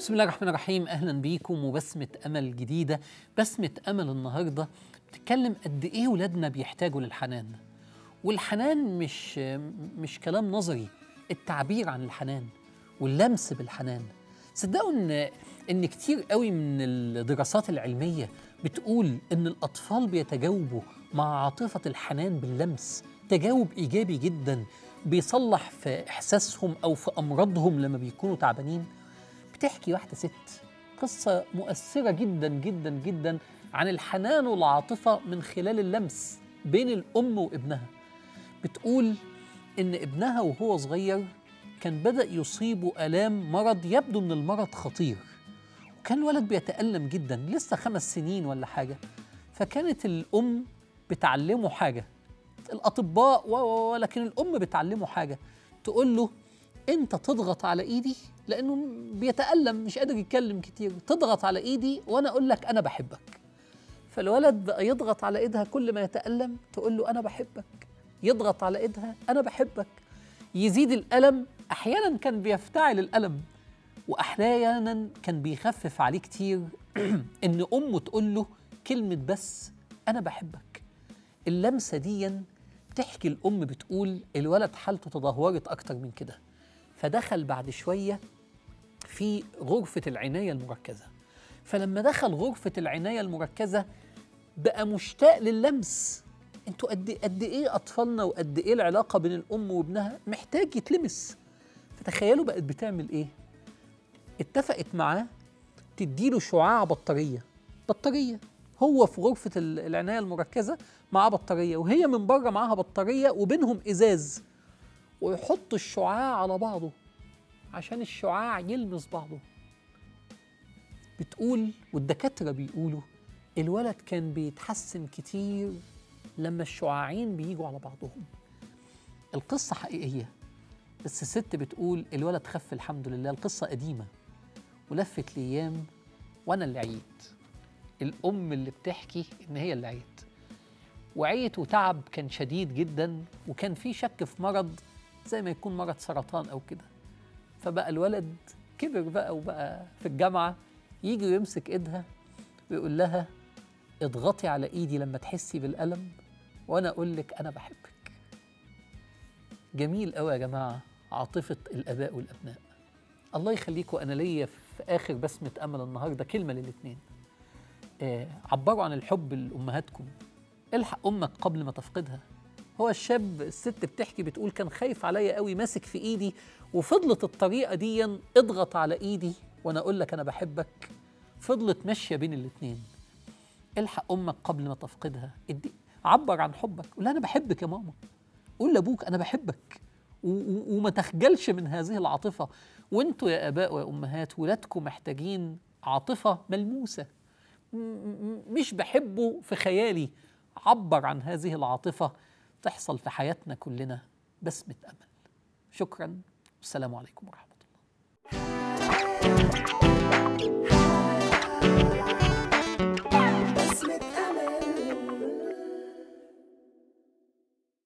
بسم الله الرحمن الرحيم اهلا بيكم وبسمه امل جديده بسمه امل النهارده بتتكلم قد ايه ولادنا بيحتاجوا للحنان والحنان مش مش كلام نظري التعبير عن الحنان واللمس بالحنان صدقوا ان ان كتير قوي من الدراسات العلميه بتقول ان الاطفال بيتجاوبوا مع عاطفه الحنان باللمس تجاوب ايجابي جدا بيصلح في احساسهم او في امراضهم لما بيكونوا تعبانين بتحكي واحده ست قصه مؤثره جدا جدا جدا عن الحنان والعاطفه من خلال اللمس بين الام وابنها بتقول ان ابنها وهو صغير كان بدا يصيبه الام مرض يبدو ان المرض خطير وكان الولد بيتالم جدا لسه خمس سنين ولا حاجه فكانت الام بتعلمه حاجه الاطباء و لكن الام بتعلمه حاجه تقول له انت تضغط على ايدي لانه بيتالم مش قادر يتكلم كتير تضغط على ايدي وانا اقول لك انا بحبك فالولد بقى يضغط على ايدها كل ما يتالم تقول له انا بحبك يضغط على ايدها انا بحبك يزيد الالم احيانا كان بيفتعل الالم واحيانا كان بيخفف عليه كتير ان امه تقول له كلمه بس انا بحبك اللمسه دي تحكي الام بتقول الولد حالته تدهورت اكتر من كده فدخل بعد شويه في غرفه العنايه المركزه فلما دخل غرفه العنايه المركزه بقى مشتاق لللمس انتوا قد قد ايه اطفالنا وقد ايه العلاقه بين الام وابنها محتاج يتلمس فتخيلوا بقت بتعمل ايه اتفقت معاه تديله شعاع بطاريه بطاريه هو في غرفه العنايه المركزه معاه بطاريه وهي من بره معاها بطاريه وبينهم ازاز ويحط الشعاع على بعضه عشان الشعاع يلمس بعضه بتقول والدكاتره بيقولوا الولد كان بيتحسن كتير لما الشعاعين بيجوا على بعضهم القصة حقيقية بس الست بتقول الولد خف الحمد لله القصة قديمة ولفت الأيام وأنا اللي عيت الأم اللي بتحكي إن هي اللي عيت وعيت وتعب كان شديد جدا وكان في شك في مرض زي ما يكون مرض سرطان أو كده فبقى الولد كبر بقى وبقى في الجامعة يجي ويمسك إيدها ويقول لها اضغطي على إيدي لما تحسي بالألم وانا اقول لك انا بحبك جميل قوي يا جماعه عاطفه الاباء والابناء الله يخليكم انا ليا في اخر بسمه امل النهارده كلمه للاثنين آه عبروا عن الحب لامهاتكم الحق امك قبل ما تفقدها هو الشاب الست بتحكي بتقول كان خايف عليا قوي ماسك في ايدي وفضلت الطريقه دي اضغط على ايدي وانا اقول لك انا بحبك فضلت ماشيه بين الاثنين الحق امك قبل ما تفقدها ادي عبر عن حبك قول انا بحبك يا ماما قول لابوك انا بحبك وما تخجلش من هذه العاطفه وانتوا يا اباء ويا امهات ولادكم محتاجين عاطفه ملموسه مش بحبه في خيالي عبر عن هذه العاطفه تحصل في حياتنا كلنا بسمه امل شكرا والسلام عليكم ورحمه الله